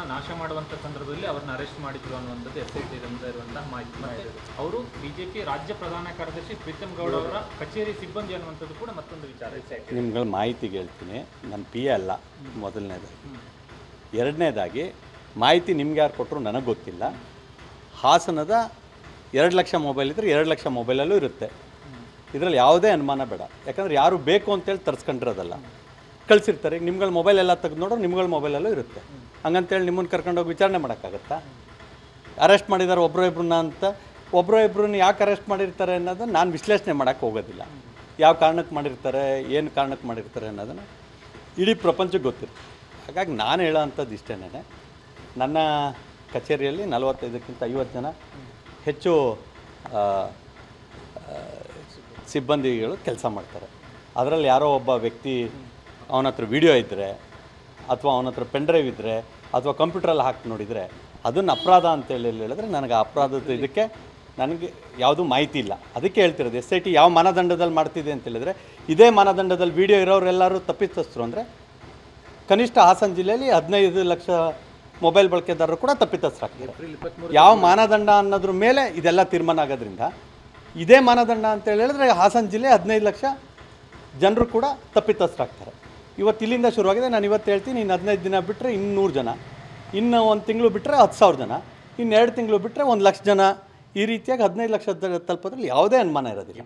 ನಾಶ ಮಾಡುವಂತ ಸಂದರ್ಭದಲ್ಲಿ ಅವ್ರನ್ನ ಅರೆಸ್ಟ್ ಮಾಡಿದ್ರು ಅನ್ನುವಂಥದ್ದು ಎಸ್ ಐ ಟಿ ಇರುವಂತಹ ಮಾಹಿತಿ ಮತ್ತೆ ಅವರು ಬಿಜೆಪಿ ರಾಜ್ಯ ಪ್ರಧಾನ ಕಾರ್ಯದರ್ಶಿ ಪ್ರೀತಮ್ ಗೌಡ ಅವರ ಕಚೇರಿ ಸಿಬ್ಬಂದಿ ಅನ್ನುವಂಥದ್ದು ಕೂಡ ಮತ್ತೊಂದು ವಿಚಾರ ಎಸ್ ಐ ಟಿ ನಿಮ್ಗಳ ಮಾಹಿತಿಗೆ ಹೇಳ್ತೀನಿ ನನ್ನ ಪಿ ಎ ಅಲ್ಲ ಮೊದಲನೇದು ಎರಡನೇದಾಗಿ ಮಾಹಿತಿ ನಿಮ್ಗೆ ಯಾರು ಕೊಟ್ಟರು ನನಗೆ ಗೊತ್ತಿಲ್ಲ ಹಾಸನದ ಎರಡು ಲಕ್ಷ ಮೊಬೈಲ್ ಇದ್ದರೆ ಎರಡು ಲಕ್ಷ ಮೊಬೈಲಲ್ಲೂ ಇರುತ್ತೆ ಇದರಲ್ಲಿ ಯಾವುದೇ ಅನುಮಾನ ಬೇಡ ಯಾಕಂದ್ರೆ ಯಾರು ಬೇಕು ಅಂತೇಳಿ ತರಿಸ್ಕೊಂಡಿರೋದಲ್ಲ ಕಳಿಸಿರ್ತಾರೆ ಈಗ ನಿಮ್ಗಳ ಮೊಬೈಲ್ ಎಲ್ಲ ತೆಗೆದು ನೋಡ್ರೆ ನಿಮ್ಗಳ ಮೊಬೈಲಲ್ಲೂ ಇರುತ್ತೆ ಹಂಗಂತೇಳಿ ನಿಮ್ಮನ್ನು ಕರ್ಕೊಂಡೋಗಿ ವಿಚಾರಣೆ ಮಾಡೋಕ್ಕಾಗತ್ತಾ ಅರೆಸ್ಟ್ ಮಾಡಿದ್ದಾರೆ ಒಬ್ಬರೋ ಇಬ್ಬರನ್ನ ಅಂತ ಒಬ್ಬರೋ ಇಬ್ಬರನ್ನ ಯಾಕೆ ಅರೆಸ್ಟ್ ಮಾಡಿರ್ತಾರೆ ಅನ್ನೋದನ್ನ ನಾನು ವಿಶ್ಲೇಷಣೆ ಮಾಡೋಕ್ಕೆ ಹೋಗೋದಿಲ್ಲ ಯಾವ ಕಾರಣಕ್ಕೆ ಮಾಡಿರ್ತಾರೆ ಏನು ಕಾರಣಕ್ಕೆ ಮಾಡಿರ್ತಾರೆ ಅನ್ನೋದನ್ನು ಇಡೀ ಪ್ರಪಂಚಕ್ಕೆ ಗೊತ್ತಿರುತ್ತೆ ಹಾಗಾಗಿ ನಾನು ಹೇಳೋ ಅಂಥದ್ದು ಇಷ್ಟೇನೆ ನನ್ನ ಕಚೇರಿಯಲ್ಲಿ ನಲವತ್ತೈದಕ್ಕಿಂತ ಐವತ್ತು ಜನ ಹೆಚ್ಚು ಆ, ಆ, ಸಿಬ್ಬಂದಿಗಳು ಕೆಲಸ ಮಾಡ್ತಾರೆ ಅದರಲ್ಲಿ ಯಾರೋ ಒಬ್ಬ ವ್ಯಕ್ತಿ ಅವನ ಹತ್ರ ವಿಡಿಯೋ ಇದ್ದರೆ ಅಥವಾ ಅವನ ಹತ್ರ ಪೆನ್ ಡ್ರೈವ್ ಇದ್ದರೆ ಅಥವಾ ಕಂಪ್ಯೂಟ್ರಲ್ಲಿ ಹಾಕಿ ನೋಡಿದರೆ ಅದನ್ನು ಅಪರಾಧ ಅಂತೇಳಿ ಹೇಳಿದ್ರೆ ನನಗೆ ಆ ಅಪರಾಧದ ಇದಕ್ಕೆ ನನಗೆ ಯಾವುದೂ ಮಾಹಿತಿ ಇಲ್ಲ ಅದಕ್ಕೆ ಹೇಳ್ತಿರೋದು ಎಸ್ ಐ ಟಿ ಯಾವ ಮಾನದಂಡದಲ್ಲಿ ಮಾಡ್ತಿದೆ ಅಂತ ಹೇಳಿದ್ರೆ ಇದೇ ಮಾನದಂಡದಲ್ಲಿ ವಿಡಿಯೋ ಇರೋರೆಲ್ಲರೂ ತಪ್ಪಿತಸ್ಥರು ಅಂದರೆ ಕನಿಷ್ಠ ಹಾಸನ ಜಿಲ್ಲೆಯಲ್ಲಿ ಹದಿನೈದು ಲಕ್ಷ ಮೊಬೈಲ್ ಬಳಕೆದಾರರು ಕೂಡ ತಪ್ಪಿತಸ್ಥರಾಗ್ತಾರೆ ಯಾವ ಮಾನದಂಡ ಅನ್ನೋದ್ರ ಮೇಲೆ ಇದೆಲ್ಲ ತೀರ್ಮಾನ ಆಗೋದ್ರಿಂದ ಇದೇ ಮಾನದಂಡ ಅಂತ ಹೇಳಿದ್ರೆ ಹಾಸನ ಜಿಲ್ಲೆ ಹದಿನೈದು ಲಕ್ಷ ಜನರು ಕೂಡ ತಪ್ಪಿತಸ್ಥರಾಗ್ತಾರೆ ಇವತ್ತು ಇಲ್ಲಿಂದ ಶುರುವಾಗಿದೆ ನಾನು ಇವತ್ತು ಹೇಳ್ತೀನಿ ಇನ್ನು ಹದಿನೈದು ದಿನ ಬಿಟ್ಟರೆ ಇನ್ನೂರು ಜನ ಇನ್ನು ಒಂದು ತಿಂಗಳು ಬಿಟ್ಟರೆ ಹತ್ತು ಸಾವಿರ ಜನ ಇನ್ನು ಎರಡು ತಿಂಗಳು ಬಿಟ್ಟರೆ ಒಂದು ಲಕ್ಷ ಜನ ಈ ರೀತಿಯಾಗಿ ಹದಿನೈದು ಲಕ್ಷ ತಲುಪೋದ್ರಲ್ಲಿ ಯಾವುದೇ ಅನುಮಾನ ಇರೋದಿಲ್ಲ